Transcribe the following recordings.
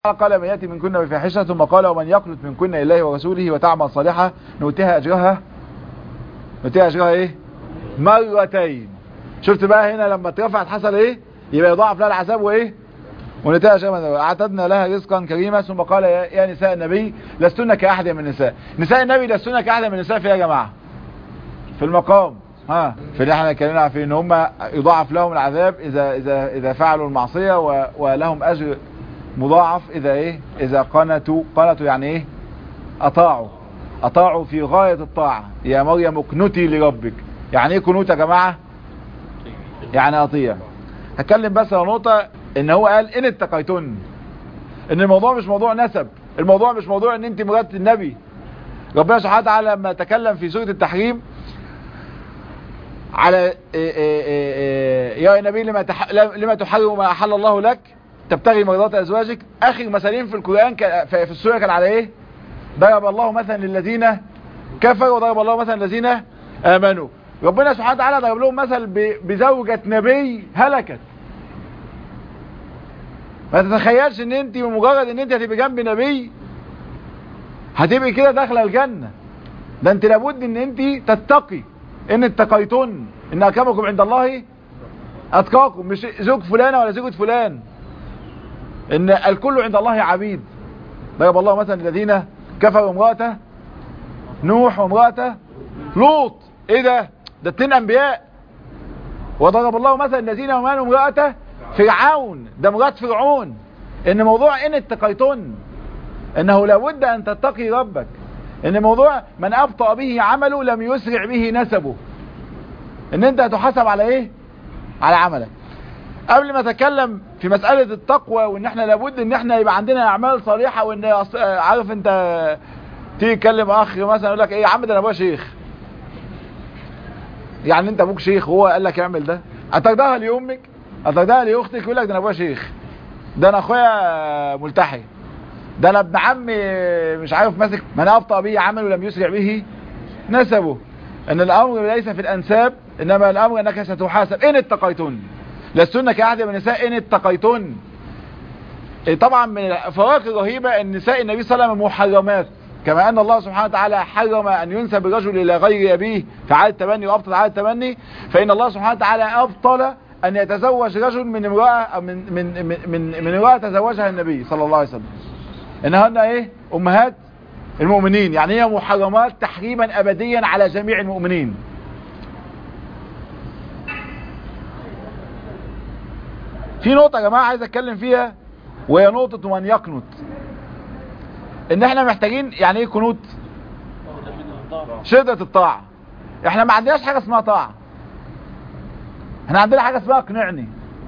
قال من يأتي منكن بفاحشة ثم قال ومن يقنت منكن لله ورسوله وتعمل صالحة نؤتيها أجرها نؤتيها أجرها إيه مرتين شفت بقى هنا لما اترفعت حصل إيه يبقى يضاعف لها العذاب وإيه ونتاها أجرها أعتدنا لها رزقا كريما ثم قال يا, يا نساء النبي لستن كأحد من النساء نساء النبي لستن كأحد من النساء في يا جماعة في المقام ها في اللي احنا اتكلمنا في ان هم يضاعف لهم العذاب اذا اذا اذا فعلوا المعصيه و... ولهم اجر مضاعف اذا ايه اذا قنتوا قنتوا يعني ايه اطاعوا اطاعوا في غايه الطاعه يا مريم اقنتي لربك يعني ايه قنوت يا جماعه يعني اطيع هتكلم بس على نقطه ان هو قال ان اتقيتن ان الموضوع مش موضوع نسب الموضوع مش موضوع ان انت مرات النبي ربنا سبحانه وتعالى لما تكلم في سوره التحريم على إيه إيه إيه يا نبي لما تح... لما تحرم ما احل الله لك تبتغي مرضات ازواجك اخر مثالين في القران ك... في السوره كان على ايه ضرب الله مثلا للذين كفروا وضرب الله مثلا للذين امنوا ربنا سبحانه وتعالى ضرب لهم مثل ب... بزوجة نبي هلكت ما تتخيلش ان انت بمجرد ان انت هتبقى جنب نبي هتبقى كده داخله الجنه ده انت لابد ان انت تتقي ان اتقيتن ان اكرمكم عند الله اتقاكم مش زوج فلانه ولا زوجة فلان ان الكل عند الله عبيد ضرب الله مثلا الذين كفروا امراته نوح وامراته لوط ايه ده ده اتنين انبياء وضرب الله مثلا الذين امنوا امراته فرعون ده مرات فرعون ان موضوع ان اتقيتن انه لابد ان تتقي ربك ان موضوع من ابطأ به عمله لم يسرع به نسبه ان انت هتحاسب على ايه على عملك قبل ما اتكلم في مسألة التقوى وان احنا لابد ان احنا يبقى عندنا اعمال صالحة وان عارف انت تيجي تكلم اخ مثلا يقول لك ايه يا عم ده انا ابويا شيخ يعني انت ابوك شيخ وهو قال لك اعمل ده هتاخدها لامك هتاخدها لاختك يقول لك ده انا ابويا شيخ ده انا اخويا ملتحي ده انا ابن عمي مش عارف ماسك من ابطأ به عمل ولم يسرع به نسبه ان الامر ليس في الانساب انما الامر انك ستحاسب ان اتقيتن لستن كاحد من النساء ان اتقيتن طبعا من الفوائق الرهيبه ان نساء النبي صلى الله عليه وسلم محرمات كما ان الله سبحانه وتعالى حرم ان ينسب الرجل الى غير ابيه في عاده التبني وابطل عاده التبني فان الله سبحانه وتعالى ابطل ان يتزوج رجل من امراه أو من من من من, من امراه تزوجها النبي صلى الله عليه وسلم انهن ايه امهات المؤمنين يعني هي محرمات تحريما ابديا على جميع المؤمنين في نقطة يا جماعة عايز اتكلم فيها وهي نقطة من يقنط ان احنا محتاجين يعني ايه قنوت شدة الطاعة احنا ما عندناش حاجة اسمها طاعة احنا عندنا حاجة اسمها اقنعني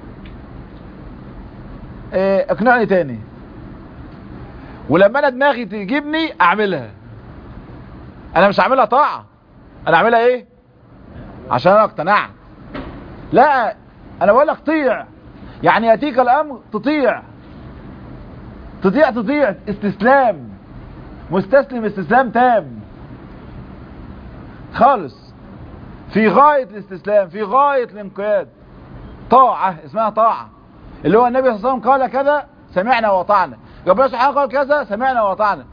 ايه اقنعني تاني ولما انا دماغي تجيبني اعملها انا مش هعملها طاعة انا اعملها ايه عشان انا اقتنعت لا انا بقول لك طيع يعني ياتيك الامر تطيع تطيع تطيع استسلام مستسلم استسلام تام خالص في غاية الاستسلام في غاية الانقياد طاعة اسمها طاعة اللي هو النبي صلى الله عليه وسلم قال كذا سمعنا وطعنا ربنا سبحانه قال كذا سمعنا وطعنا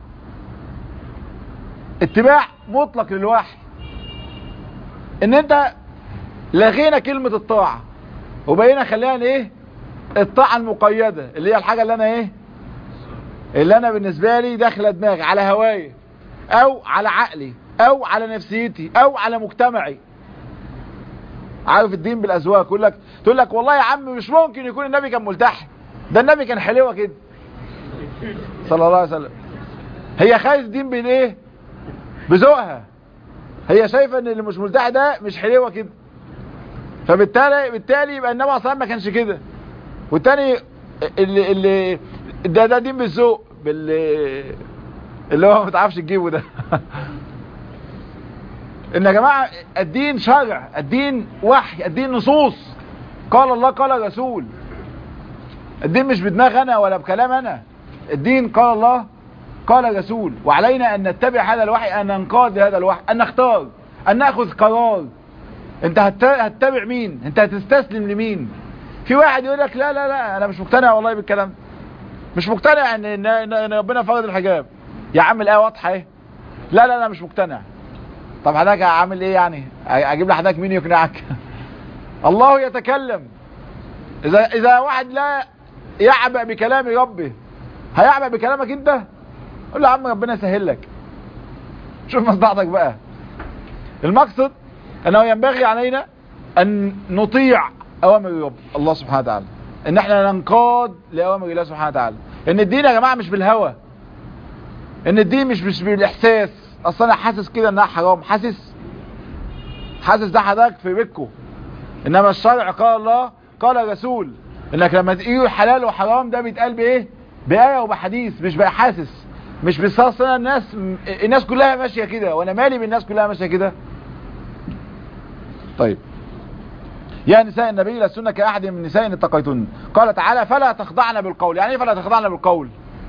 اتباع مطلق للوحي ان انت لغينا كلمة الطاعة وبقينا خلينا ايه الطاعة المقيدة اللي هي الحاجة اللي انا ايه اللي انا بالنسبة لي داخلة دماغي على هواي او على عقلي او على نفسيتي او على مجتمعي عارف الدين بالاذواق يقول لك تقول لك والله يا عم مش ممكن يكون النبي كان ملتحي ده النبي كان حلوة كده صلى الله عليه وسلم هي خايف الدين بالايه بذوقها هي شايفه ان اللي مش ملتحي ده مش حلوة كده فبالتالي بالتالي يبقى النبي صلى ما كانش كده والتاني اللي اللي ده ده دين بالذوق بال اللي هو ما تعرفش تجيبه ده ان يا جماعه الدين شرع الدين وحي الدين نصوص قال الله قال رسول الدين مش بدماغ انا ولا بكلام انا الدين قال الله قال رسول وعلينا ان نتبع هذا الوحي ان ننقاد هذا الوحي ان نختار ان ناخذ قرار انت هتتبع مين انت هتستسلم لمين في واحد يقول لك لا لا لا انا مش مقتنع والله بالكلام مش مقتنع ان, إن, إن, إن ربنا فرض الحجاب يا عم الايه واضحه ايه لا لا لا مش مقتنع طب حضرتك عامل ايه يعني اجيب لحضرتك مين يقنعك الله يتكلم اذا اذا واحد لا يعبأ بكلام ربه هيعبأ بكلامك انت قول له يا عم ربنا يسهل لك شوف مصلحتك بقى المقصد انه ينبغي علينا ان نطيع اوامر الرب الله سبحانه وتعالى ان احنا ننقاد لاوامر الله سبحانه وتعالى ان الدين يا جماعه مش بالهوى ان الدين مش مش بالاحساس اصل انا حاسس كده انها حرام حاسس حاسس ده حضرتك في بيتكم انما الشرع قال الله قال الرسول انك لما تقول حلال وحرام ده بيتقال بايه بايه وبحديث مش باحاسس مش بصاص انا الناس الناس كلها ماشيه كده وانا مالي بالناس كلها ماشيه كده طيب يا نساء النبي لستن كأحد من نساء إن اتقيتن قال تعالى فلا تخضعن بالقول يعني ايه فلا تخضعن بالقول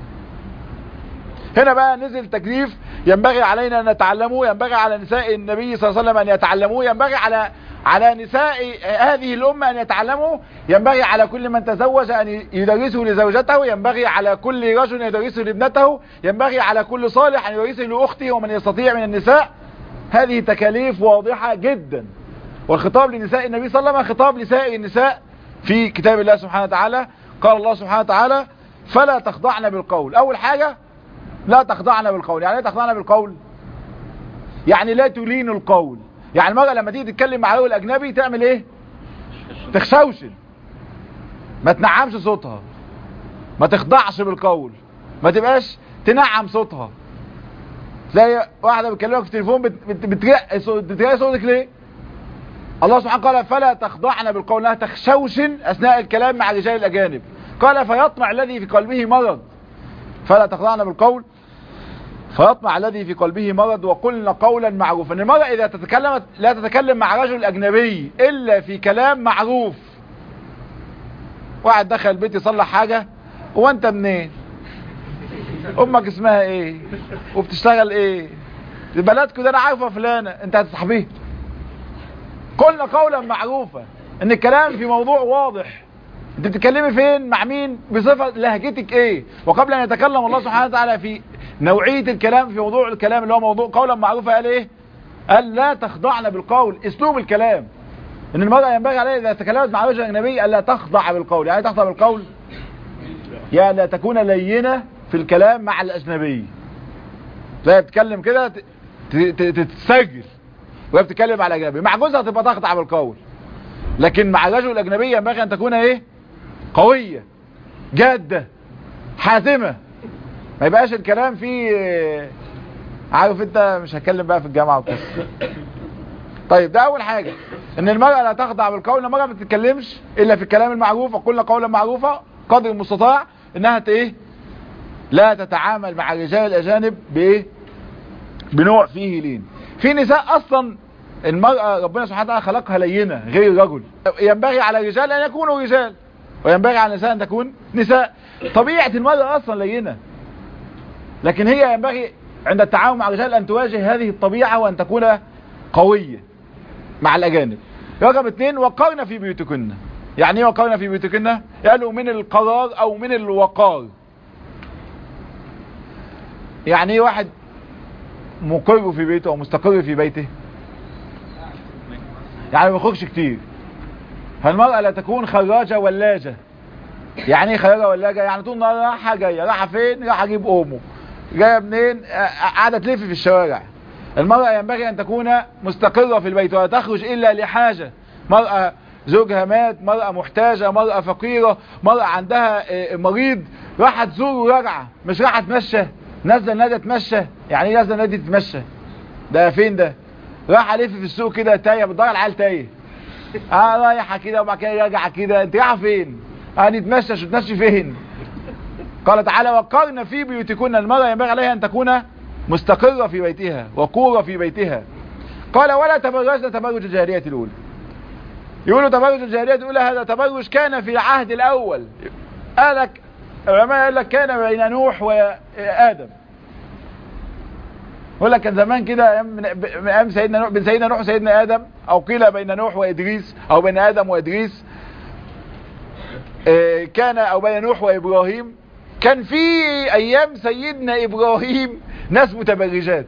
هنا بقى نزل تكليف ينبغي علينا أن نتعلمه ينبغي على نساء النبي صلى الله عليه وسلم أن يتعلموه ينبغي على على نساء هذه الأمة أن يتعلموا ينبغي على كل من تزوج أن يدرسه لزوجته ينبغي على كل رجل يدرسه لابنته ينبغي على كل صالح أن يدرسه لأخته ومن يستطيع من النساء هذه تكاليف واضحة جدا والخطاب لنساء النبي صلى الله عليه وسلم خطاب لسائر النساء في كتاب الله سبحانه وتعالى قال الله سبحانه وتعالى فلا تخضعن بالقول أول حاجة لا تخضعن بالقول يعني ايه تخضعن بالقول يعني لا تلين القول يعني المرأة لما تيجي تتكلم مع رجل أجنبي تعمل ايه تخشوشن ما تنعمش صوتها ما تخضعش بالقول ما تبقاش تنعم صوتها زي واحدة بتكلمك في التليفون بترقي صوتك ليه الله سبحانه قال فلا تخضعن بالقول انها تخشوشن اثناء الكلام مع الرجال الاجانب قال فيطمع الذي في قلبه مرض فلا تخضعن بالقول فيطمع الذي في قلبه مرض وقلن قولا معروفا المرأة اذا تتكلم لا تتكلم مع رجل اجنبي الا في كلام معروف واحد دخل البيت يصلح حاجة وانت منين امك اسمها ايه وبتشتغل ايه بلدكم ده انا عارفه فلانة انت هتصاحبيه قلنا قولا معروفا ان الكلام في موضوع واضح انت بتتكلمي فين مع مين بصفة لهجتك ايه وقبل ان يتكلم الله سبحانه وتعالى في نوعية الكلام في موضوع الكلام اللي هو موضوع قولا معروفا قال ايه قال لا تخضعن بالقول اسلوب الكلام ان المرأة ينبغي عليها اذا تكلمت مع رجل اجنبي الا تخضع بالقول يعني تخضع بالقول يعني لا تكون لينة في الكلام مع الاجنبي لا تتكلم كده تتسجل وهي بتتكلم على الاجنبي مع جوزها تبقى تخضع بالقول لكن مع الرجل الاجنبي ينبغي ان تكون ايه قوية جادة حازمة ما يبقاش الكلام فيه عارف انت مش هتكلم بقى في الجامعة وكده طيب ده اول حاجة ان المرأة لا تخضع بالقول المرأة ما تتكلمش الا في الكلام المعروف وقلنا قولا معروفا قدر المستطاع انها ايه لا تتعامل مع الرجال الاجانب بايه بنوع فيه لين في نساء اصلا المرأة ربنا سبحانه وتعالى خلقها لينة غير الرجل ينبغي على الرجال ان يكونوا رجال وينبغي على النساء ان تكون نساء طبيعة المرأة اصلا لينة لكن هي ينبغي عند التعامل مع الرجال ان تواجه هذه الطبيعة وان تكون قوية مع الاجانب رقم اثنين وقرنا في بيوتكن يعني ايه وقرنا في بيوتكن قالوا من القرار او من الوقار يعني ايه واحد مقر في بيته او مستقر في بيته يعني ما يخرجش كتير فالمرأة لا تكون خراجة ولاجة يعني ايه خراجة ولاجة يعني طول النهار رايحة جاية رايحة فين رايحة اجيب امه جاية منين قاعدة تلف في الشوارع المرأة ينبغي ان تكون مستقرة في البيت ولا تخرج الا لحاجة مرأة زوجها مات مرأة محتاجة مرأة فقيرة مرأة عندها مريض راحة تزور وراجعة مش راحة تمشى نازله النادي تتمشى يعني ايه نازله النادي تتمشى ده فين ده راح الف في السوق كده تايه بتضيع العيال تايه اه رايحه كده وبعد كده راجعه كده انت رايحه فين هنتمشى شو تمشي فين قال تعالى وقرن في بيوتكن المرأة ينبغي عليها ان تكون مستقرة في بيتها وقورة في بيتها قال ولا تبرجن تبرج الجاهلية الاولى يقولوا تبرج الجاهلية الاولى هذا تبرج كان في العهد الاول قالك العلماء يقول لك كان بين نوح وآدم يقول لك كان زمان كده من ايام سيدنا نوح بين سيدنا نوح وسيدنا آدم او قيل بين نوح وإدريس او بين آدم وإدريس كان او بين نوح وإبراهيم كان في ايام سيدنا ابراهيم ناس متبرجات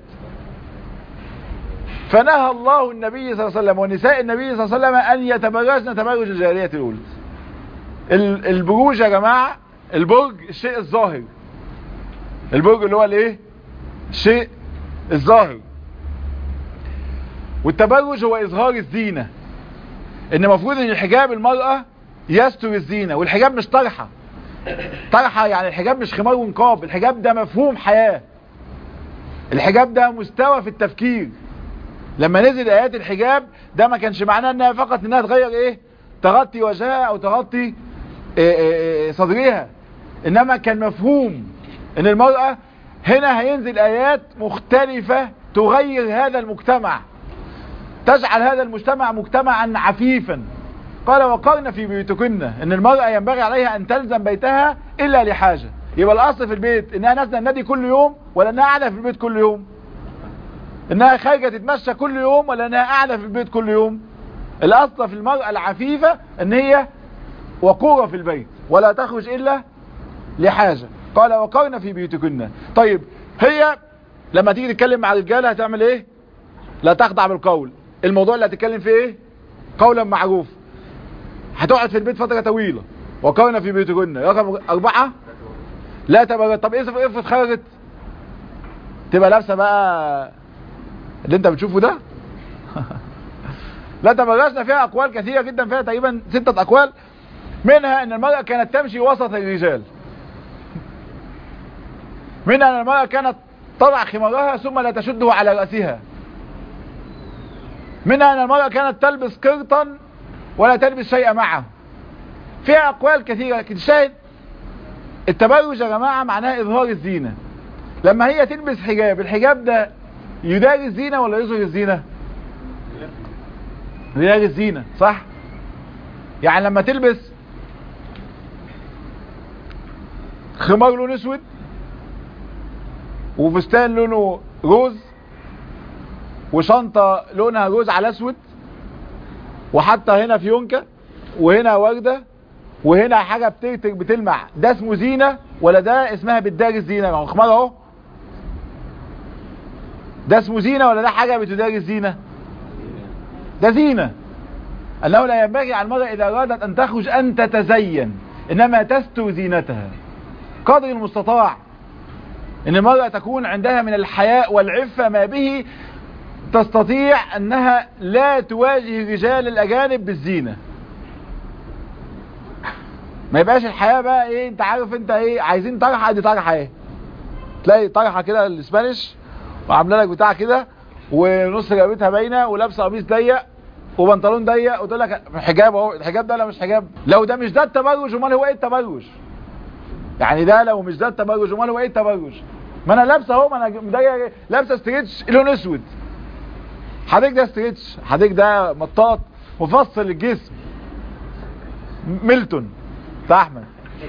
فنهى الله النبي صلى الله عليه وسلم ونساء النبي صلى الله عليه وسلم ان يتبرجن تبرج الجارية الاولى ال- البروج يا جماعة البرج الشيء الظاهر البرج اللي هو الايه الشيء الظاهر والتبرج هو اظهار الزينة ان المفروض ان الحجاب المرأة يستر الزينة والحجاب مش طرحة طرحة يعني الحجاب مش خمار ونقاب الحجاب ده مفهوم حياة الحجاب ده مستوى في التفكير لما نزل ايات الحجاب ده ما كانش معناه انها فقط انها تغير ايه تغطي وجهها او تغطي إيه إيه إيه صدرها انما كان مفهوم ان المرأة هنا هينزل ايات مختلفة تغير هذا المجتمع تجعل هذا المجتمع مجتمعا عفيفا قال وقرن في بيوتكن ان المرأة ينبغي عليها ان تلزم بيتها الا لحاجة يبقى الاصل في البيت انها نازله النادي كل يوم ولا انها قاعده في البيت كل يوم انها خارجه تتمشى كل يوم ولا انها قاعده في البيت كل يوم الاصل في المرأة العفيفة ان هي وقورة في البيت ولا تخرج الا لحاجة قال وقرن في بيوتكن طيب هي لما تيجي تتكلم مع الرجاله هتعمل ايه لا تخضع بالقول الموضوع اللي هتتكلم فيه ايه قولا معروف هتقعد في البيت فترة طويلة وقرن في بيوتكن رقم اربعة لا تبرد طب افرض افرض خرجت تبقى لابسه بقى اللي انت بتشوفه ده لا تبرجنا فيها اقوال كثيرة جدا فيها تقريبا ستة اقوال منها ان المرأة كانت تمشي وسط الرجال منها ان المرأة كانت تضع خمارها ثم لا تشده على رأسها منها ان المرأة كانت تلبس قرطا ولا تلبس شيء معه فيها اقوال كثيرة لكن الشاهد التبرج يا جماعة معناه اظهار الزينة لما هي تلبس حجاب الحجاب ده يداري الزينة ولا يظهر الزينة يداري الزينة صح يعني لما تلبس خمار لون اسود وفستان لونه روز وشنطة لونها روز على اسود وحتى هنا فيونكة وهنا وردة وهنا حاجة بترتك بتلمع ده اسمه زينة ولا ده اسمها بتداري الزينة ما هو خمار اهو ده اسمه زينة ولا ده حاجة بتداري الزينة ده زينة أنه لا ينبغي على المرأة إذا أرادت أن تخرج أن تتزين إنما تستر زينتها قدر المستطاع إن المرأة تكون عندها من الحياء والعفة ما به تستطيع أنها لا تواجه الرجال الأجانب بالزينة ما يبقاش الحياة بقى ايه انت عارف انت ايه عايزين طرحة دي طرحة ايه تلاقي طرحة كده الاسبانيش وعامله لك بتاع كده ونص رقبتها باينه ولابسه قميص ضيق وبنطلون ضيق وتقول لك حجاب اهو الحجاب ده لا مش حجاب لو ده مش ده التبرج امال هو ايه التبرج يعني ده لو مش ده التبرج امال هو ايه التبرج ما انا لابسه اهو ما انا مضيق لابسه ستريتش لون اسود حضرتك ده ستريتش حضرتك ده مطاط مفصل الجسم ميلتون بتاع احمد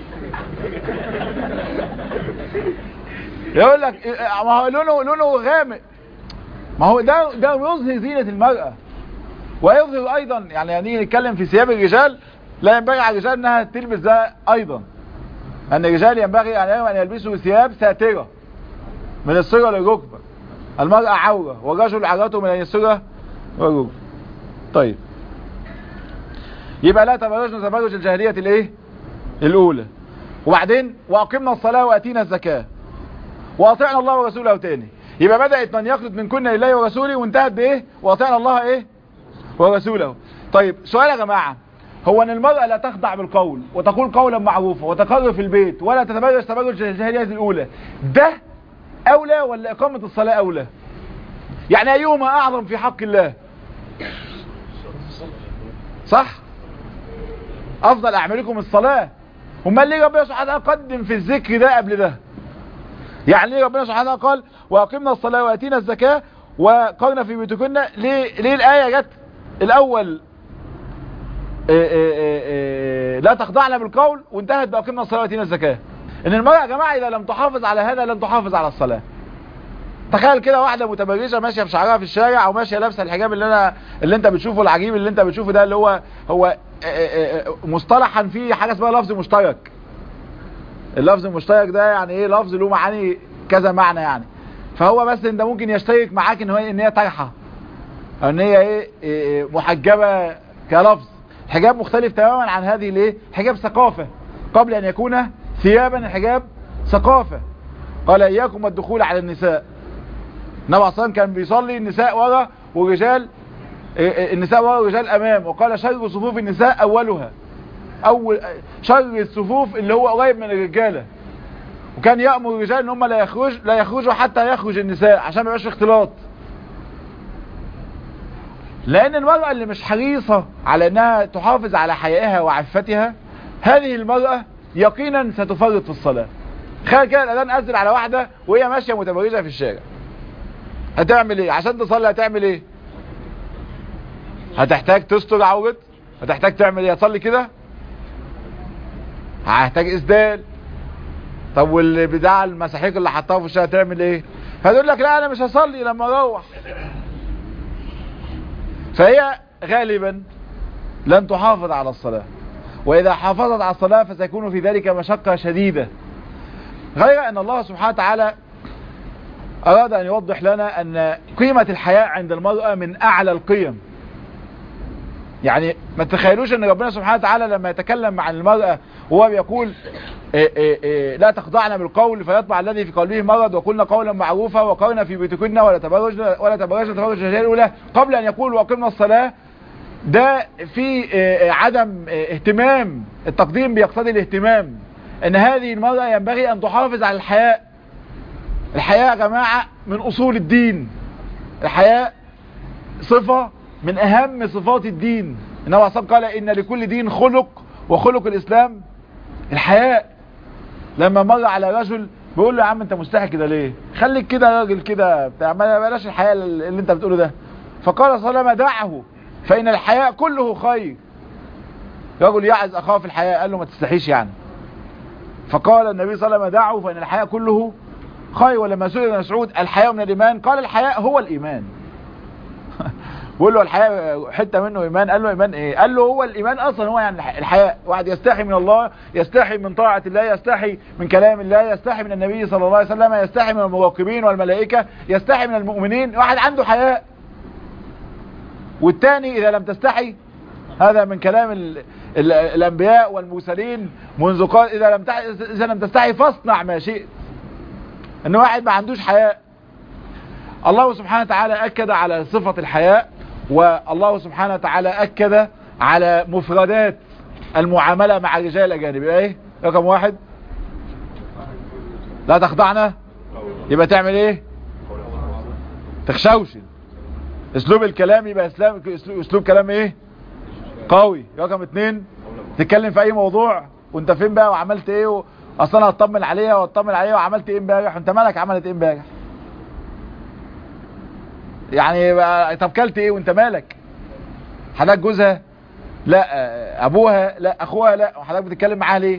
يقول لك ما هو لونه لونه غامق ما هو ده ده يظهر زينة المرأة ويظهر ايضا يعني يعني نتكلم في ثياب الرجال لا ينبغي على الرجال انها تلبس ده ايضا ان الرجال ينبغي عليهم ان يلبسوا ثياب ساترة من الصغر للركبة المرأة عورة والرجل عورته من الصغر والركبة طيب يبقى لا تبرجنا تبرج الجاهلية الايه الاولى وبعدين واقمنا الصلاة واتينا الزكاة واطعنا الله ورسوله تاني يبقى بدأت من يقصد من كنا لله ورسوله وانتهت بايه واطعنا الله ايه ورسوله طيب سؤال يا جماعة هو ان المرأة لا تخضع بالقول وتقول قولا معروفا وتقر في البيت ولا تتبرج تبرج الجاهلية الاولى ده اولى ولا اقامة الصلاة اولى يعني ايهما اعظم في حق الله صح افضل اعمالكم الصلاة امال ليه ربنا سبحانه قدم في الذكر ده قبل ده يعني ليه ربنا سبحانه قال واقمنا الصلاة واتينا الزكاة وقرنا في بيوتكن ليه, ليه الآية جت الأول إيه إيه إيه لا تخضعنا بالقول وانتهت باقمنا الصلاة واتينا الزكاة ان المرأة يا جماعة اذا لم تحافظ على هذا لن تحافظ على الصلاة تخيل كده واحدة متبرجة ماشية بشعرها في الشارع او ماشية لابسة الحجاب اللي انا اللي انت بتشوفه العجيب اللي انت بتشوفه ده اللي هو هو مصطلحا فيه حاجة اسمها لفظ مشترك اللفظ المشترك ده يعني ايه لفظ له معاني كذا معنى يعني فهو بس انت ممكن يشترك معاك ان هي ان هي طرحه او ان هي ايه, إيه محجبه كلفظ حجاب مختلف تماما عن هذه الايه حجاب ثقافه قبل ان يكون ثيابا الحجاب ثقافه قال اياكم الدخول على النساء النبي عليه الصلاه كان بيصلي النساء ورا والرجال النساء ورا والرجال امام وقال شر صفوف النساء اولها اول شر الصفوف اللي هو قريب من الرجاله وكان يأمر الرجال ان هم لا يخرج لا يخرجوا حتى يخرج النساء عشان ما يبقاش اختلاط لان المرأة اللي مش حريصة على انها تحافظ على حيائها وعفتها هذه المرأة يقينا ستفرط في الصلاة تخيل كده الاذان اذن على واحدة وهي ماشية متبرجة في الشارع هتعمل ايه عشان تصلي هتعمل ايه هتحتاج تستر عورت هتحتاج تعمل ايه هتصلي كده هتحتاج اسدال طب واللي بتاع المساحيق اللي حطها في الشارع تعمل ايه هتقول لك لا انا مش هصلي لما اروح فهي غالبا لن تحافظ على الصلاة واذا حافظت على الصلاة فسيكون في ذلك مشقة شديدة غير ان الله سبحانه وتعالى اراد ان يوضح لنا ان قيمة الحياء عند المرأة من اعلى القيم يعني ما تخيلوش ان ربنا سبحانه وتعالى لما يتكلم عن المرأة وهو بيقول إيه إيه إيه لا تخضعن بالقول فيطبع الذي في قلبه مرض وقلنا قولا معروفا وقرنا في بيوتكن ولا تبرجن ولا تبرجن تبرج الجاهليه الاولى قبل ان يقول واقمنا الصلاه ده في عدم اهتمام التقديم بيقتضي الاهتمام ان هذه المرأة ينبغي ان تحافظ على الحياء الحياء يا جماعة من اصول الدين الحياء صفة من اهم صفات الدين النبي عليه قال ان لكل دين خلق وخلق الاسلام الحياء لما مر على رجل بيقول له يا عم انت مستحي كده ليه خليك كده راجل كده بتاع ما بلاش الحياء اللي انت بتقوله ده فقال صلى الله عليه وسلم دعه فان الحياء كله خير رجل يعز اخاه في الحياء قال له ما تستحيش يعني فقال النبي صلى الله عليه وسلم دعه فان الحياء كله خير ولما سئل مسعود الحياء من الايمان قال الحياء هو الايمان بيقول له الحياء حتة منه ايمان قال له ايمان ايه قال له هو الايمان اصلا هو يعني الحياء واحد يستحي من الله يستحي من طاعة الله يستحي من كلام الله يستحي من النبي صلى الله عليه وسلم يستحي من المراقبين والملائكة يستحي من المؤمنين واحد عنده حياء والتاني اذا لم تستحي هذا من كلام ال ال الانبياء والمرسلين منذ قال اذا لم اذا لم تستحي فاصنع ما شئت ان واحد ما عندوش حياء الله سبحانه وتعالى اكد على صفة الحياء والله سبحانه وتعالى أكد على مفردات المعاملة مع الرجال الأجانب ايه رقم واحد لا تخضعنا يبقى تعمل ايه تخشوشن اسلوب الكلام يبقى اسلام اسلوب كلام ايه قوي رقم اتنين تتكلم في اي موضوع وانت فين بقى وعملت ايه و... اصلا انا هطمن عليها واطمن عليها وعملت ايه امبارح وانت مالك عملت ايه امبارح يعني طب كلت ايه وانت مالك حضرتك جوزها لا ابوها لا اخوها لا وحضرتك بتتكلم معاها ليه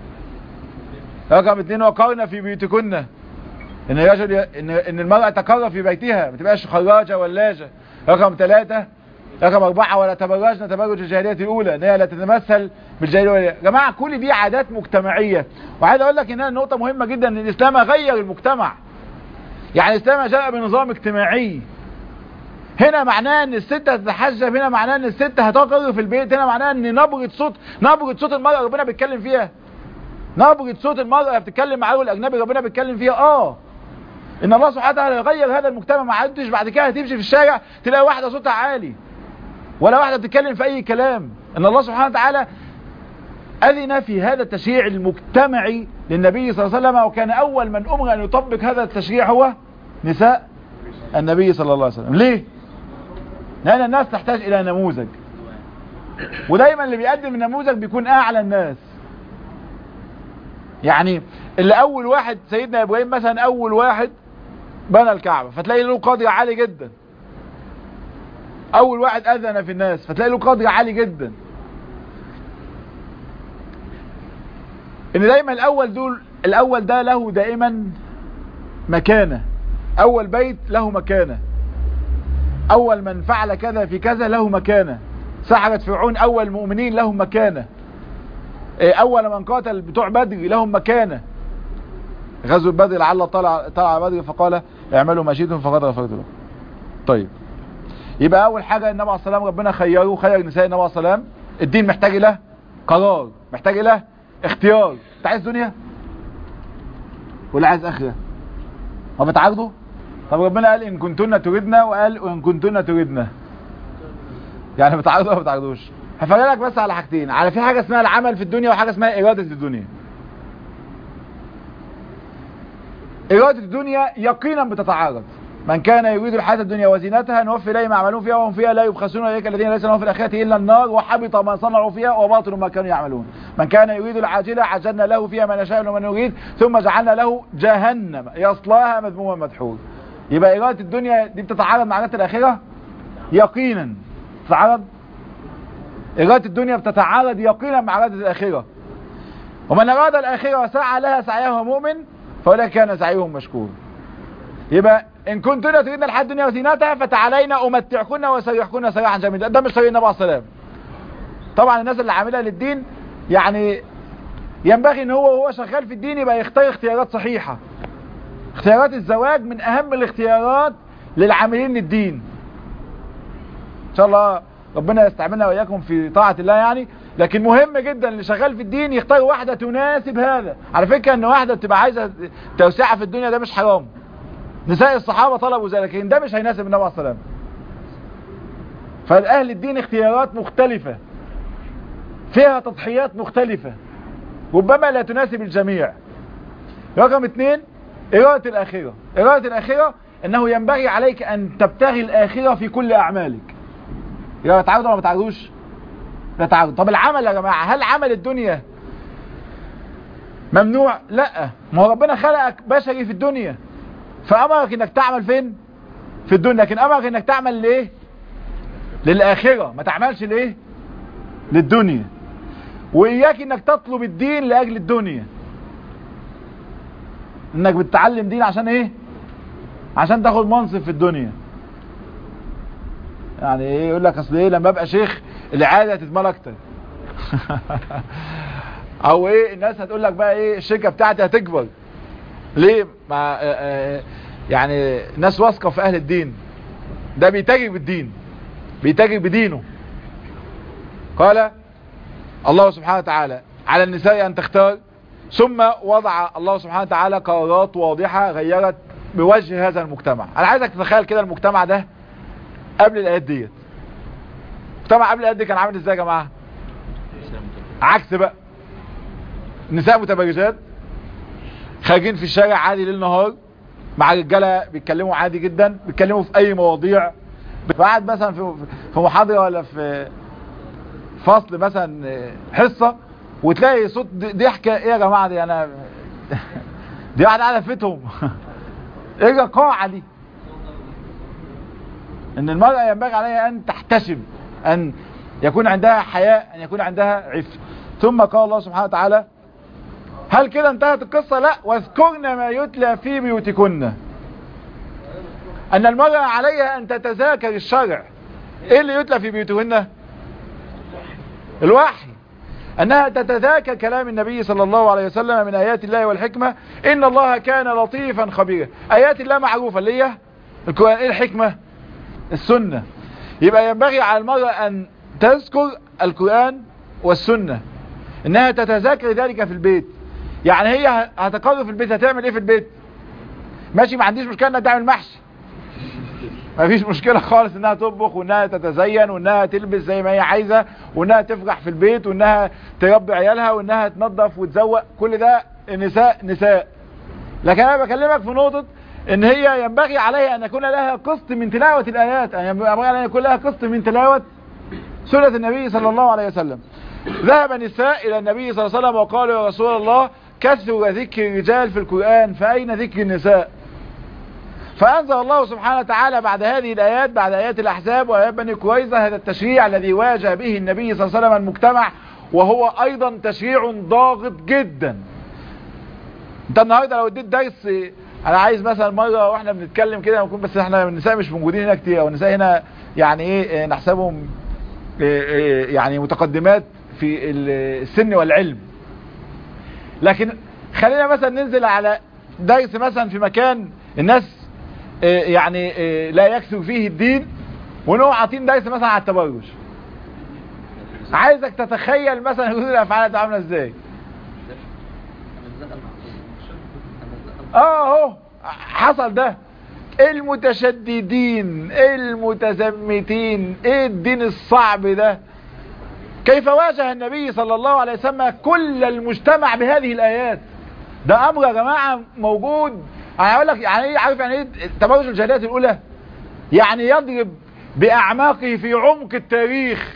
رقم اتنين وقرنا في بيوتكن ان الرجل ان ان المرأة تقر في بيتها ما تبقاش خراجة ولاجة رقم ثلاثة رقم اربعة ولا تبرجنا تبرج الجاهلية الاولى ان هي لا تتمثل بالجاهلية يا جماعة كل دي عادات مجتمعية وعايز اقول لك انها نقطة مهمة جدا ان الاسلام غير المجتمع يعني الاسلام جاء بنظام اجتماعي هنا معناه ان الست هتتحجب هنا معناه ان الست هتقر في البيت هنا معناه ان نبرة صوت نبرة صوت المرأة ربنا بيتكلم فيها نبرة صوت المرأة بتتكلم مع رجل اجنبي ربنا بيتكلم فيها اه ان الله سبحانه وتعالى يغير هذا المجتمع ما عدتش بعد كده هتمشي في الشارع تلاقي واحدة صوتها عالي ولا واحدة بتتكلم في اي كلام ان الله سبحانه وتعالى اذن في هذا التشريع المجتمعي للنبي صلى الله عليه وسلم وكان اول من امر ان يطبق هذا التشريع هو نساء النبي صلى الله عليه وسلم ليه لأن الناس تحتاج إلى نموذج ودايما اللي بيقدم النموذج بيكون أعلى الناس يعني اللي أول واحد سيدنا إبراهيم مثلا أول واحد بنى الكعبة فتلاقي له قدر عالي جدا أول واحد أذن في الناس فتلاقي له قدر عالي جدا إن دايما الأول دول الأول ده له دائما مكانة أول بيت له مكانة اول من فعل كذا في كذا له مكانة سحرة فرعون اول المؤمنين له مكانة إيه اول من قاتل بتوع بدر لهم مكانه غزوه بدر لعل طلع طلع بدر فقال اعملوا ما شئتم فقد غفرت لكم طيب يبقى اول حاجه النبي عليه الصلاه والسلام ربنا خيره خير نساء النبي عليه الصلاه والسلام الدين محتاج له قرار محتاج له اختيار انت عايز دنيا ولا عايز اخره ما بتعارضوا طب ربنا قال ان كنتن تريدنا وقال وان كنتن تريدنا يعني بتعارضوا ولا بتعارضوش هفرجلك بس على حاجتين على في حاجه اسمها العمل في الدنيا وحاجه اسمها اراده الدنيا اراده الدنيا يقينا بتتعارض من كان يريد الحياه الدنيا وزينتها نوفي اليهم اعمالهم فيها وهم فيها لا يبخسون اولئك الذين ليس لهم في الاخره الا النار وحبط ما صنعوا فيها وباطل ما كانوا يعملون من كان يريد العاجله عجلنا له فيها ما نشاء لمن نريد ثم جعلنا له جهنم يصلاها مذموما مدحورا يبقى اراده الدنيا دي بتتعارض مع اراده الاخره يقينا تتعارض اراده الدنيا بتتعارض يقينا مع اراده الاخره ومن اراد الاخره وسعى لها سعيها مؤمن فاولئك كان سعيهم مشكورا يبقى ان كنتن تريدن الحياه الدنيا وزينتها فتعالينا امتعكن واسرحكن سراحا جميلا ده مش طريق النبي عليه السلام طبعا الناس اللي عاملها للدين يعني ينبغي ان هو وهو شغال في الدين يبقى يختار اختيارات صحيحه اختيارات الزواج من اهم الاختيارات للعاملين للدين ان شاء الله ربنا يستعملنا واياكم في طاعه الله يعني لكن مهم جدا اللي شغال في الدين يختار واحده تناسب هذا على فكره ان واحده بتبقى عايزه توسعه في الدنيا ده مش حرام نساء الصحابة طلبوا ذلك لكن ده مش هيناسب النبي عليه الصلاة والسلام فالأهل الدين اختيارات مختلفة فيها تضحيات مختلفة ربما لا تناسب الجميع رقم اثنين إرادة الآخرة إرادة الآخرة أنه ينبغي عليك أن تبتغي الآخرة في كل أعمالك يبقى بتعرض ولا ما بتعرضوش لا تعرض طب العمل يا جماعة هل عمل الدنيا ممنوع لا ما هو ربنا خلقك بشري في الدنيا فأمرك انك تعمل فين في الدنيا لكن أمرك انك تعمل ليه للآخرة ما تعملش ليه للدنيا وإياك انك تطلب الدين لأجل الدنيا انك بتتعلم دين عشان ايه عشان تاخد منصب في الدنيا يعني ايه يقول لك اصل ايه لما ابقى شيخ العاده هتتمال اكتر او ايه الناس هتقول لك بقى ايه الشركه بتاعتي هتكبر ليه مع يعني ناس واثقه في اهل الدين ده بيتاجر بالدين بيتاجر بدينه قال الله سبحانه وتعالى على النساء ان تختار ثم وضع الله سبحانه وتعالى قرارات واضحة غيرت بوجه هذا المجتمع انا عايزك تتخيل كده المجتمع ده قبل الايات ديت المجتمع قبل الايات دي كان عامل ازاي يا جماعه عكس بقى نساء متبرجات خارجين في الشارع عادي ليل نهار مع رجاله بيتكلموا عادي جدا بيتكلموا في اي مواضيع قاعد مثلا في في محاضره ولا في فصل مثلا حصه وتلاقي صوت ضحكه ايه يا جماعه دي انا دي واحده قاعده فيتهم ايه القاعه دي ان المرأة ينبغي عليها ان تحتشم ان يكون عندها حياء ان يكون عندها عفة ثم قال الله سبحانه وتعالى هل كده انتهت القصة لا واذكرن ما يتلى في بيوتكن ان المرأة عليها ان تتذاكر الشرع ايه اللي يتلى في بيوتهن الوحي انها تتذاكر كلام النبي صلى الله عليه وسلم من ايات الله والحكمة ان الله كان لطيفا خبيرا ايات الله معروفة اللي هي القرآن ايه الحكمة السنة يبقى ينبغي على المرأة ان تذكر القرآن والسنة انها تتذاكر ذلك في البيت يعني هي هتقرر في البيت هتعمل ايه في البيت ماشي ما عنديش مشكلة انها تعمل محشي ما فيش مشكلة خالص انها تطبخ وانها تتزين وانها تلبس زي ما هي عايزة وانها تفرح في البيت وانها تربي عيالها وانها تنظف وتزوق كل ده النساء نساء لكن انا بكلمك في نقطة ان هي ينبغي عليها ان يكون لها قسط من تلاوة الايات ان ينبغي عليها ان يكون لها قسط من تلاوة سنة النبي صلى الله عليه وسلم ذهب النساء الى النبي صلى الله عليه وسلم وقالوا يا رسول الله كثر ذكر الرجال في القرآن فأين ذكر النساء فأنزل الله سبحانه وتعالى بعد هذه الآيات بعد آيات الأحزاب وآيات بني كويزة هذا التشريع الذي واجه به النبي صلى الله عليه وسلم المجتمع وهو أيضا تشريع ضاغط جدا انت النهاردة لو اديت درس انا عايز مثلا مرة واحنا بنتكلم كده نكون بس احنا النساء مش موجودين هنا كتير والنساء هنا يعني ايه نحسبهم يعني متقدمات في السن والعلم لكن خلينا مثلا ننزل على درس مثلا في مكان الناس آه، يعني آه، لا يكثر فيه الدين ونقوم عاطين درس مثلا على التبرج عايزك تتخيل مثلا ردود الافعال هتبقى عامله ازاي اه اهو حصل ده المتشددين المتزمتين ايه الدين الصعب ده كيف واجه النبي صلى الله عليه وسلم كل المجتمع بهذه الايات ده امر يا جماعه موجود انا هقول لك يعني ايه عارف يعني ايه تبرج الجاهليات الاولى يعني يضرب باعماقه في عمق التاريخ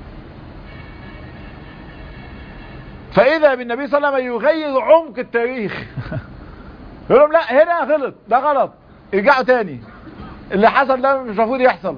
فاذا بالنبي صلى الله عليه وسلم يغير عمق التاريخ يقول لهم لا هنا غلط ده غلط ارجعوا تاني اللي حصل ده مش المفروض يحصل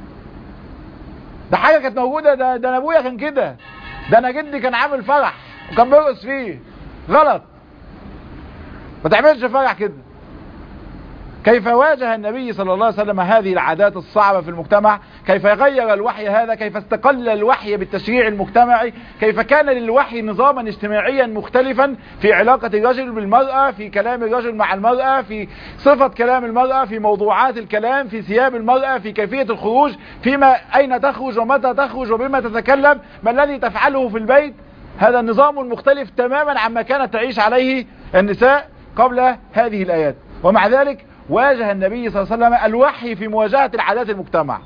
ده حاجه كانت موجوده ده ده انا ابويا كان كده ده انا جدي كان عامل فرح وكان بيرقص فيه غلط ما تعملش فرح كده كيف واجه النبي صلى الله عليه وسلم هذه العادات الصعبة في المجتمع كيف غير الوحي هذا كيف استقل الوحي بالتشريع المجتمعي كيف كان للوحي نظاما اجتماعيا مختلفا في علاقة الرجل بالمرأة في كلام الرجل مع المرأة في صفة كلام المرأة في موضوعات الكلام في ثياب المرأة في كيفية الخروج فيما أين تخرج ومتى تخرج وبما تتكلم ما الذي تفعله في البيت هذا النظام مختلف تماما عما كانت تعيش عليه النساء قبل هذه الآيات ومع ذلك واجه النبي صلى الله عليه وسلم الوحي في مواجهة العادات المجتمع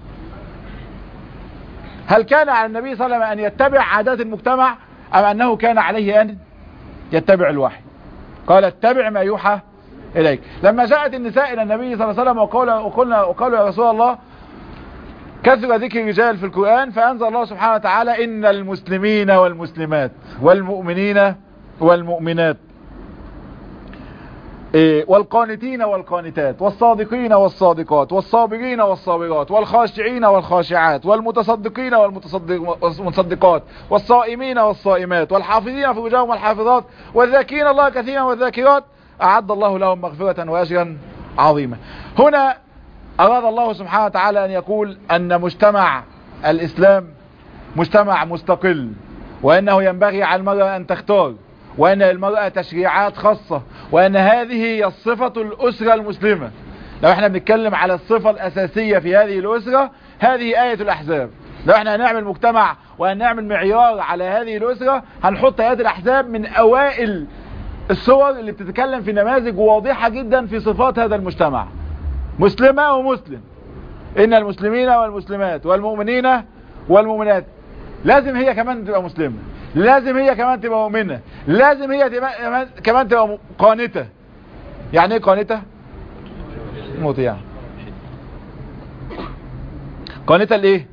هل كان على النبي صلى الله عليه وسلم أن يتبع عادات المجتمع أم أنه كان عليه أن يتبع الوحي قال اتبع ما يوحى إليك لما جاءت النساء إلى النبي صلى الله عليه وسلم وقال وقلنا وقالوا يا رسول الله كثر ذكر الرجال في القرآن فأنزل الله سبحانه وتعالى إن المسلمين والمسلمات والمؤمنين والمؤمنات إيه، والقانتين والقانتات والصادقين والصادقات والصابرين والصابرات والخاشعين والخاشعات والمتصدقين والمتصدقات والصائمين والصائمات والحافظين فروجهم والحافظات والذاكرين الله كثيرا والذاكرات أعد الله لهم مغفرة وأجرا عظيما هنا أراد الله سبحانه وتعالى أن يقول أن مجتمع الإسلام مجتمع مستقل وأنه ينبغي على المرأة أن تختار وأن للمرأة تشريعات خاصة وأن هذه هي الصفة الأسرة المسلمة لو احنا بنتكلم على الصفة الأساسية في هذه الأسرة هذه آية الأحزاب لو احنا هنعمل مجتمع وهنعمل معيار على هذه الأسرة هنحط آيات الأحزاب من أوائل الصور اللي بتتكلم في نماذج واضحة جدا في صفات هذا المجتمع مسلمة ومسلم إن المسلمين والمسلمات والمؤمنين والمؤمنات لازم هي كمان تبقى مسلمة لازم هي كمان تبقى مؤمنة لازم هي تبقى كمان تبقى قانتة يعني ايه قانتة مطيعة قانتة لايه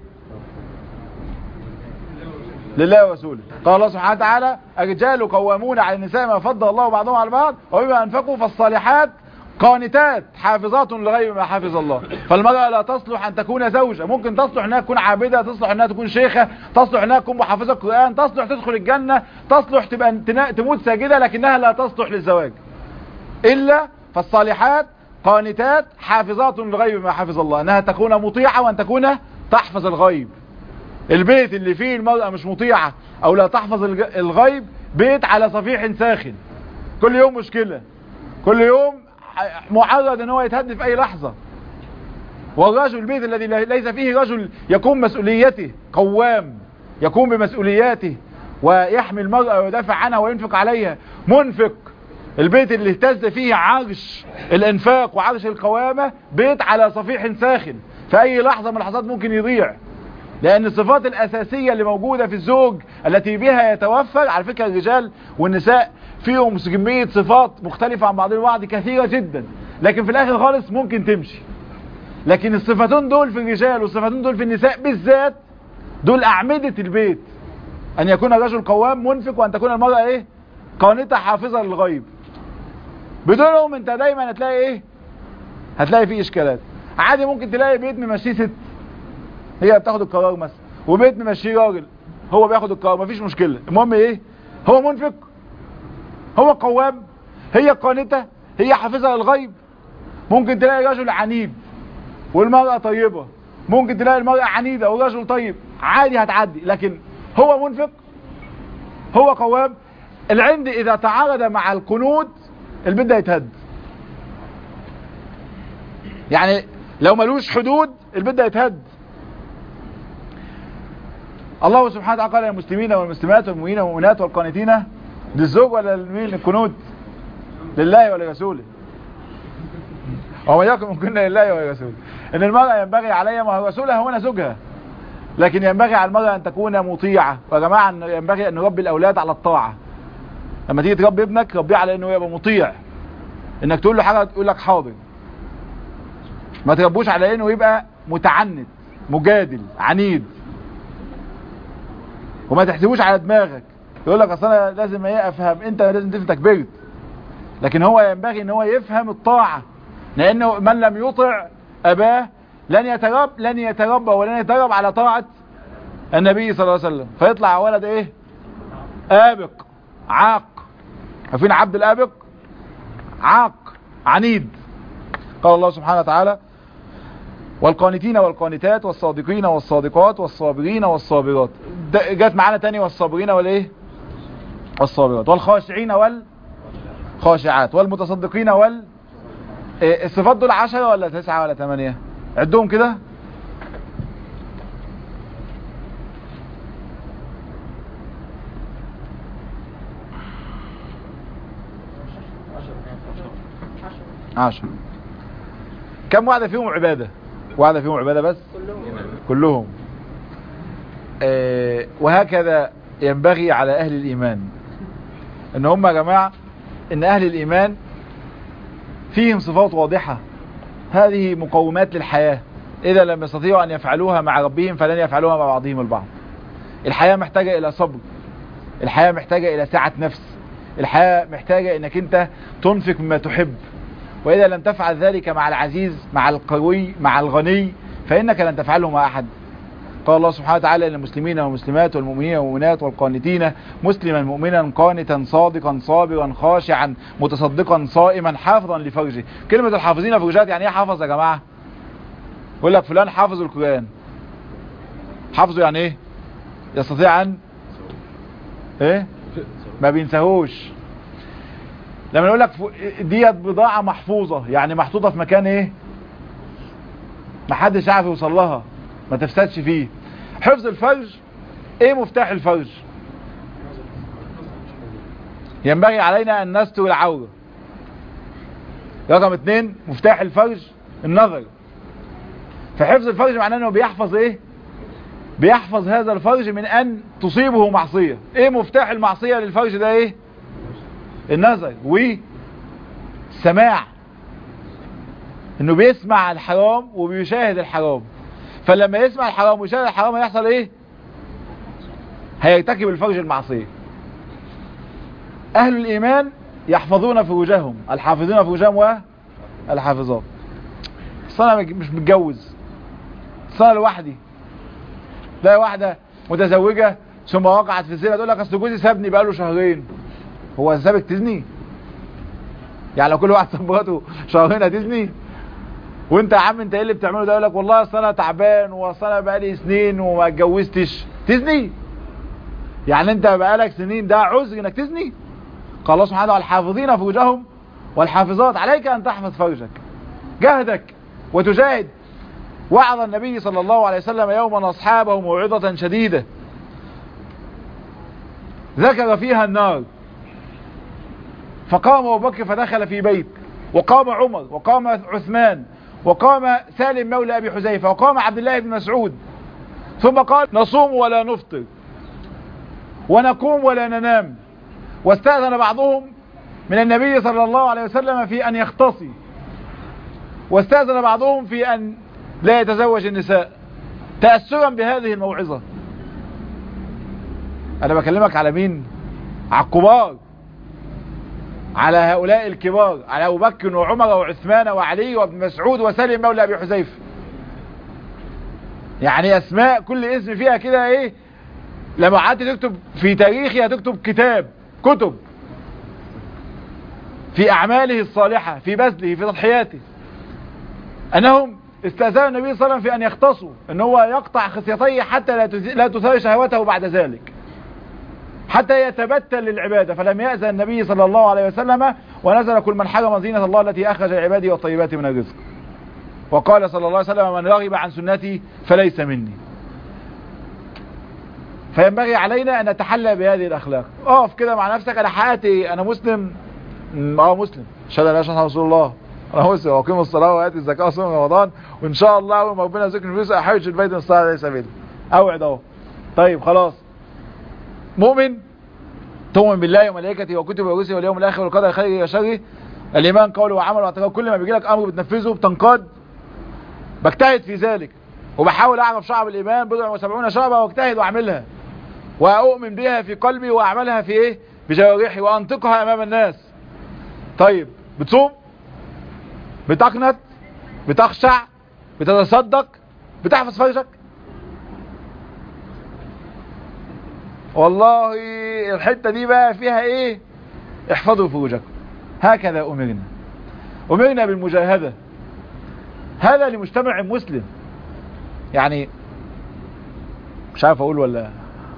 لله ورسوله قال الله سبحانه وتعالى الرجال قوامون على النساء ما فضل الله بعضهم على بعض وبما انفقوا فالصالحات قانتات حافظات لغير ما حافظ الله فالمرأة لا تصلح أن تكون زوجة ممكن تصلح أنها تكون عابدة تصلح أنها تكون شيخة تصلح أنها تكون محافظة القرآن تصلح تدخل الجنة تصلح تبقى تموت ساجدة لكنها لا تصلح للزواج إلا فالصالحات قانتات حافظات لغير ما حافظ الله أنها تكون مطيعة وأن تكون تحفظ الغيب البيت اللي فيه المرأة مش مطيعة أو لا تحفظ الغيب بيت على صفيح ساخن كل يوم مشكلة كل يوم معرض ان هو يتهدد في اي لحظة والرجل البيت الذي ليس فيه رجل يقوم مسؤوليته قوام يقوم بمسؤولياته ويحمي المرأة ويدافع عنها وينفق عليها منفق البيت اللي اهتز فيه عرش الانفاق وعرش القوامة بيت على صفيح ساخن في اي لحظة من اللحظات ممكن يضيع لان الصفات الاساسية اللي موجودة في الزوج التي بها يتوفر على فكرة الرجال والنساء فيهم كمية صفات مختلفة عن بعضهم البعض كثيرة جدا لكن في الاخر خالص ممكن تمشي لكن الصفتين دول في الرجال والصفتين دول في النساء بالذات دول اعمدة البيت ان يكون الرجل قوام منفق وان تكون المرأة ايه قانتة حافظة للغيب بدونهم انت دايما هتلاقي ايه هتلاقي فيه اشكالات عادي ممكن تلاقي بيت ممشيه ست هي بتاخد القرار مثلا وبيت ممشيه راجل هو بياخد القرار مفيش مشكلة المهم ايه هو منفق هو قوام هي قانتة هي حافظة للغيب ممكن تلاقي رجل عنيد والمرأة طيبة ممكن تلاقي المرأة عنيدة والرجل طيب عادي هتعدي لكن هو منفق هو قوام العند اذا تعارض مع القنوت البيت ده يتهد يعني لو ملوش حدود البيت ده يتهد الله سبحانه وتعالى قال للمسلمين والمسلمات والمؤمنين والمؤمنات والقانتين للزوج ولا لمين القنوت لله ولرسوله وما يكن من كنا لله ولرسوله ان المرأة ينبغي عليها ما هو رسولها هو أنا زوجها لكن ينبغي على المرأة ان تكون مطيعة ويا جماعة ينبغي ان نربي الاولاد على الطاعة لما تيجي تربي ابنك ربيه على انه يبقى مطيع انك تقول له حاجة تقول لك حاضر ما تربوش على انه يبقى متعنت مجادل عنيد وما تحسبوش على دماغك يقول لك اصل انا لازم ايه افهم انت لازم تفهم كبرت لكن هو ينبغي ان هو يفهم الطاعة لانه من لم يطع اباه لن يترب لن يتربى ولن يترب على طاعة النبي صلى الله عليه وسلم فيطلع ولد ايه ابق عاق عارفين عبد الابق عاق عنيد قال الله سبحانه وتعالى والقانتين والقانتات والصادقين والصادقات والصابرين والصابرات جت معانا تاني والصابرين والايه والصابرات والخاشعين والخاشعات والمتصدقين وال الصفات دول عشرة ولا تسعة ولا ثمانية عدهم كده عشرة كم واحدة فيهم عبادة واحدة فيهم عبادة بس كلهم كلهم آه وهكذا ينبغي على أهل الإيمان ان هم يا جماعة ان أهل الإيمان فيهم صفات واضحة هذه مقومات للحياة إذا لم يستطيعوا أن يفعلوها مع ربهم فلن يفعلوها مع بعضهم البعض الحياة محتاجة إلى صبر الحياة محتاجة إلى سعة نفس الحياة محتاجة أنك أنت تنفق مما تحب وإذا لم تفعل ذلك مع العزيز مع القوي مع الغني فإنك لن تفعله مع أحد قال الله سبحانه وتعالى للمسلمين والمسلمات والمؤمنين والمؤمنات والقانتين مسلما مؤمنا قانتا صادقا صابرا خاشعا متصدقا صائما حافظا لفرجه كلمة الحافظين فرجات يعني ايه حافظ يا جماعة يقول لك فلان حافظ القرآن حافظه يعني ايه يستطيع ان ايه ما بينساهوش لما نقول لك ديت بضاعة محفوظة يعني محطوطة في مكان ايه محدش عارف يوصل لها ما تفسدش فيه حفظ الفرج ايه مفتاح الفرج ينبغي علينا ان نستر العورة رقم اتنين مفتاح الفرج النظر فحفظ الفرج معناه انه بيحفظ ايه بيحفظ هذا الفرج من ان تصيبه معصية ايه مفتاح المعصية للفرج ده ايه النظر والسماع انه بيسمع الحرام وبيشاهد الحرام فلما يسمع الحرام ويشاهد الحرام هيحصل ايه هيرتكب الفرج المعصية اهل الايمان يحفظون فروجهم الحافظون فروجهم والحافظات اصل انا مش متجوز اصل انا لوحدي تلاقي واحدة متزوجة ثم وقعت في الزنا تقول لك اصل جوزي سابني بقاله شهرين هو سابك تزني يعني لو كل واحد ساب مراته شهرين هتزني وانت يا عم انت ايه اللي بتعمله ده يقول لك والله اصل انا تعبان واصل انا بقالي سنين وما اتجوزتش تزني يعني انت بقالك سنين ده عذر انك تزني قال الله سبحانه وتعالى الحافظين فروجهم والحافظات عليك ان تحفظ فرجك جهدك وتجاهد وعظ النبي صلى الله عليه وسلم يوما اصحابه موعظة شديدة ذكر فيها النار فقام ابو بكر فدخل في بيت وقام عمر وقام عثمان وقام سالم مولى ابي حذيفه وقام عبد الله بن مسعود ثم قال نصوم ولا نفطر ونقوم ولا ننام واستأذن بعضهم من النبي صلى الله عليه وسلم في ان يختصي واستأذن بعضهم في ان لا يتزوج النساء تأثرا بهذه الموعظة انا بكلمك على مين على الكبار على هؤلاء الكبار على أبو بكر وعمر وعثمان وعلي وابن مسعود وسلم مولى أبي حذيفة يعني أسماء كل اسم فيها كده إيه لما قعدت تكتب في تاريخي هتكتب كتاب كتب في أعماله الصالحة في بذله في تضحياته أنهم استأذنوا النبي صلى الله عليه وسلم في أن يختصوا أن هو يقطع خصيتيه حتى لا تثار شهوته بعد ذلك حتى يتبتل للعبادة فلم يأذن النبي صلى الله عليه وسلم ونزل كل من حرم زينة الله التي أخرج عباده والطيبات من الرزق وقال صلى الله عليه وسلم من رغب عن سنتي فليس مني فينبغي علينا أن نتحلى بهذه الأخلاق اقف كده مع نفسك أنا حياتي أنا مسلم اه مسلم شهد لا شهد رسول الله انا مسلم واقيم الصلاه واتي الزكاه وصوم رمضان وان شاء الله اول ما ربنا يرزقني فلوس احوش البيت من الصلاه عليه سبيل اوعد اهو طيب خلاص مؤمن تؤمن بالله وملائكته وكتبه ورسله واليوم الاخر والقدر خيره وشره الايمان قوله وعمله واعتقاد كل ما بيجي لك امر بتنفذه بتنقاد بجتهد في ذلك وبحاول اعرف شعب الايمان بضع وسبعون شعبه واجتهد واعملها واؤمن بها في قلبي واعملها في ايه بجوارحي وانطقها امام الناس طيب بتصوم بتقنط بتخشع بتتصدق بتحفظ فرجك والله الحتة دي بقى فيها ايه احفظوا فروجكم هكذا امرنا امرنا بالمجاهدة هذا لمجتمع مسلم يعني مش عارف اقول ولا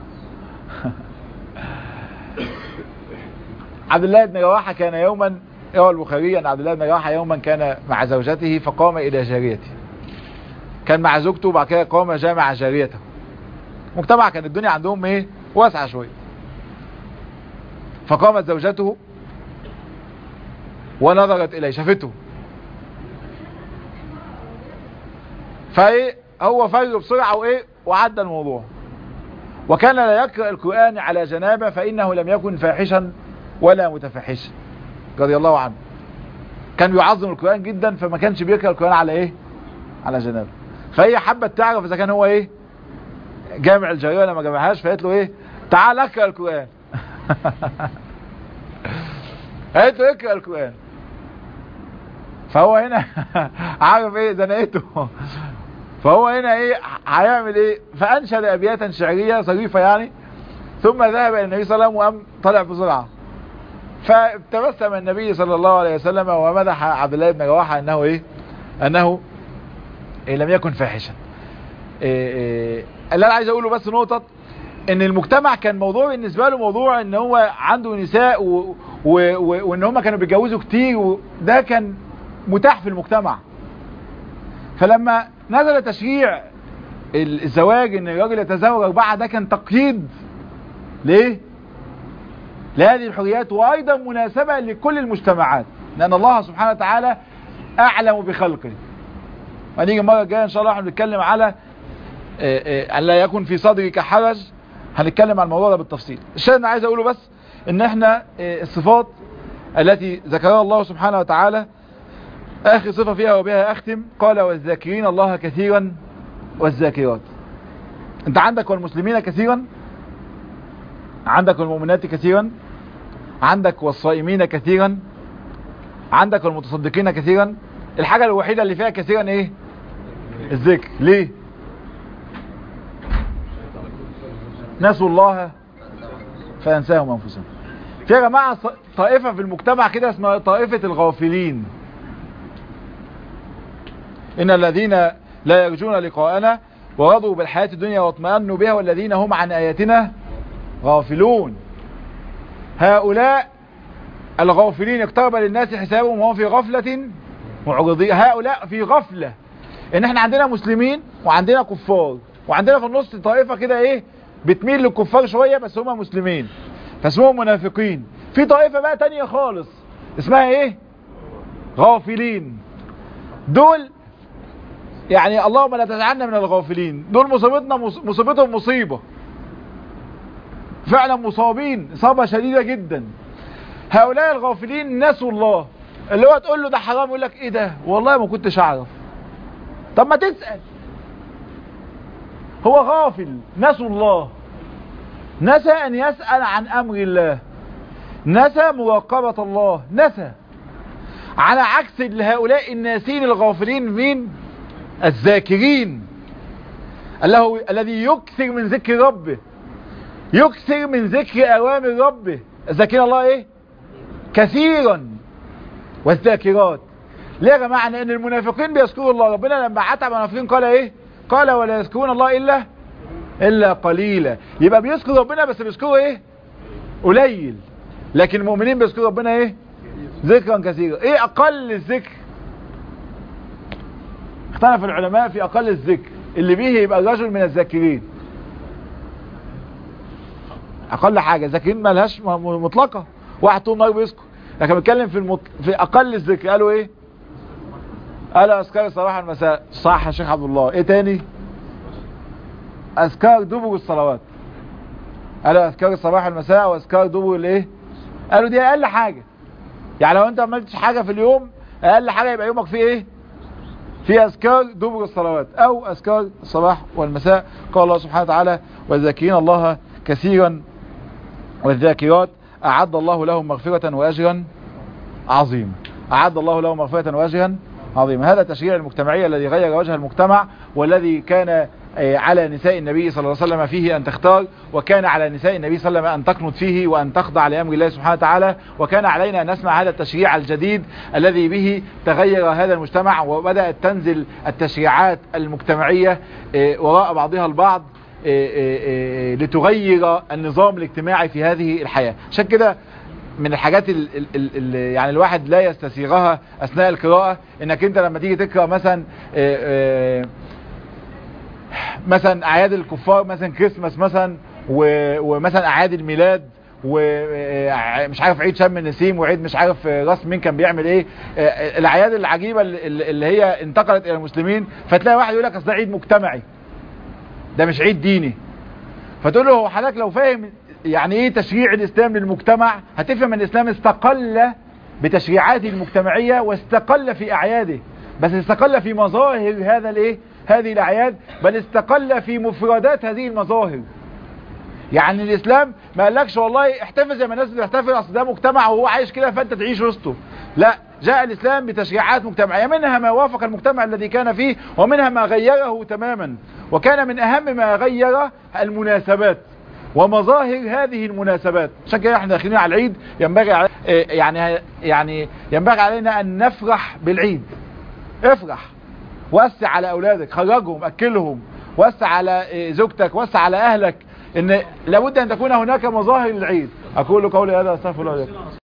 عبد الله بن رواحة كان يوما روى البخاري ان عبد الله بن رواحة يوما كان مع زوجته فقام الى جاريته كان مع زوجته وبعد كده قام جاء مع جاريته مجتمع كان الدنيا عندهم ايه واسعة شوية فقامت زوجته ونظرت اليه شافته فايه هو فرق بسرعة وايه وعدى الموضوع وكان لا يقرأ القرآن على جنابه فإنه لم يكن فاحشا ولا متفحشا رضي الله عنه كان بيعظم القرآن جدا فما كانش بيقرأ القرآن على ايه على جنابه فهي حبت تعرف اذا كان هو ايه جامع الجارية ولا ما جامعهاش فقالت له ايه تعال اقرأ القرآن قالت له اقرأ القرآن فهو هنا عارف ايه زنقته فهو هنا ايه هيعمل ايه فانشد ابياتا شعرية صريفة يعني ثم ذهب الى النبي صلى الله عليه وسلم وقام طلع بسرعة فتبسم النبي صلى الله عليه وسلم ومدح عبد الله بن رواحة انه ايه انه إيه لم يكن فاحشا إيه إيه اللي انا عايز اقوله بس نقطة ان المجتمع كان موضوع بالنسبة له موضوع ان هو عنده نساء و... و... و... وان هم كانوا بيتجوزوا كتير وده كان متاح في المجتمع فلما نزل تشريع الزواج ان الراجل يتزوج اربعة ده كان تقييد ليه لهذه الحريات وايضا مناسبة لكل المجتمعات لان الله سبحانه وتعالى اعلم بخلقه هنيجي المره الجايه ان شاء الله احنا بنتكلم على ان لا يكن في صدرك حرج هنتكلم عن الموضوع ده بالتفصيل الشيء اللي عايز اقوله بس ان احنا الصفات التي ذكرها الله سبحانه وتعالى اخر صفة فيها وبها اختم قال والذاكرين الله كثيرا والذاكرات انت عندك والمسلمين كثيرا عندك والمؤمنات كثيرا عندك والصائمين كثيرا عندك والمتصدقين كثيرا الحاجة الوحيدة اللي فيها كثيرا ايه الذكر ليه نسوا الله فينساهم انفسهم في يا جماعة طائفة في المجتمع كده اسمها طائفة الغافلين ان الذين لا يرجون لقاءنا ورضوا بالحياة الدنيا واطمأنوا بها والذين هم عن آياتنا غافلون هؤلاء الغافلين اقترب للناس حسابهم وهم في غفلة معرضين هؤلاء في غفلة ان احنا عندنا مسلمين وعندنا كفار وعندنا في النص طائفة كده ايه بتميل للكفار شوية بس هم مسلمين فاسمهم منافقين في طائفة بقى تانية خالص اسمها ايه غافلين دول يعني اللهم لا تجعلنا من الغافلين دول مصيبتنا مصيبتهم مصيبة فعلا مصابين اصابة شديدة جدا هؤلاء الغافلين نسوا الله اللي هو تقول له ده حرام يقول لك ايه ده والله ما كنتش اعرف طب ما تسأل هو غافل نسوا الله نسى ان يسأل عن امر الله نسى مراقبة الله نسى على عكس هؤلاء الناسين الغافلين مين الذاكرين الله الذي يكثر من ذكر ربه يكثر من ذكر اوامر ربه الذاكرين الله ايه كثيرا والذاكرات ليه يا جماعة لان المنافقين بيذكروا الله ربنا لما عتب المنافقين قال ايه قال ولا يذكرون الله الا الا قليلا يبقى بيذكر ربنا بس بيذكروا ايه قليل لكن المؤمنين بيذكروا ربنا ايه ذكرا كثيرا ايه اقل الذكر اختلف العلماء في اقل الذكر اللي به يبقى الرجل من الذاكرين اقل حاجه ذاكرين مالهاش م- مطلقه واحد طول النهار بيذكر لكن بنتكلم في المط... في اقل الذكر قالوا ايه قالوا اذكار الصباح والمساء صح يا شيخ عبد الله ايه تاني اذكار دبر الصلوات قالوا اذكار الصباح والمساء واذكار دبر الايه قالوا دي اقل حاجه يعني لو انت ما عملتش حاجه في اليوم اقل حاجه يبقى يومك فيه ايه في اذكار دبر الصلوات او اذكار الصباح والمساء قال الله سبحانه وتعالى والذاكرين الله كثيرا والذاكرات اعد الله لهم مغفرة واجرا عظيما اعد الله لهم مغفرة واجرا عظيما هذا التشريع المجتمعي الذي غير وجه المجتمع والذي كان آه، على نساء النبي صلى الله عليه وسلم فيه أن تختار وكان على نساء النبي صلى الله عليه وسلم أن تقنط فيه وأن تخضع لأمر الله سبحانه وتعالى وكان علينا أن نسمع هذا التشريع الجديد الذي به تغير هذا المجتمع وبدأت تنزل التشريعات المجتمعية آه، وراء بعضها البعض آه، آه، آه، لتغير النظام الاجتماعي في هذه الحياة عشان كده من الحاجات اللي يعني الواحد لا يستسيغها اثناء القراءة انك انت لما تيجي تقرأ مثلا آه، آه، مثلا اعياد الكفار مثلا كريسماس مثلا و- ومثلا اعياد الميلاد ومش عارف عيد شم النسيم وعيد مش عارف راس مين كان بيعمل ايه آه، الاعياد العجيبة اللي اللي هي انتقلت الى المسلمين فتلاقي واحد يقول لك اصل ده عيد مجتمعي ده مش عيد ديني فتقول له هو حضرتك لو فاهم يعني ايه تشريع الاسلام للمجتمع هتفهم ان الاسلام استقل بتشريعاته المجتمعية واستقل في اعياده بس استقل في مظاهر هذا الايه هذه الاعياد بل استقل في مفردات هذه المظاهر يعني الاسلام ما قالكش والله احتفل زي ما الناس بتحتفل اصل ده مجتمع وهو عايش كده فانت تعيش وسطه لا جاء الاسلام بتشريعات مجتمعيه منها ما وافق المجتمع الذي كان فيه ومنها ما غيره تماما وكان من اهم ما غير المناسبات ومظاهر هذه المناسبات عشان كده احنا داخلين على العيد ينبغي علي اه يعني يعني ينبغي علينا ان نفرح بالعيد افرح وسع على اولادك خرجهم اكلهم وسع على اه زوجتك وسع على اهلك ان لابد ان تكون هناك مظاهر للعيد اقول قولي هذا استغفر الله لكم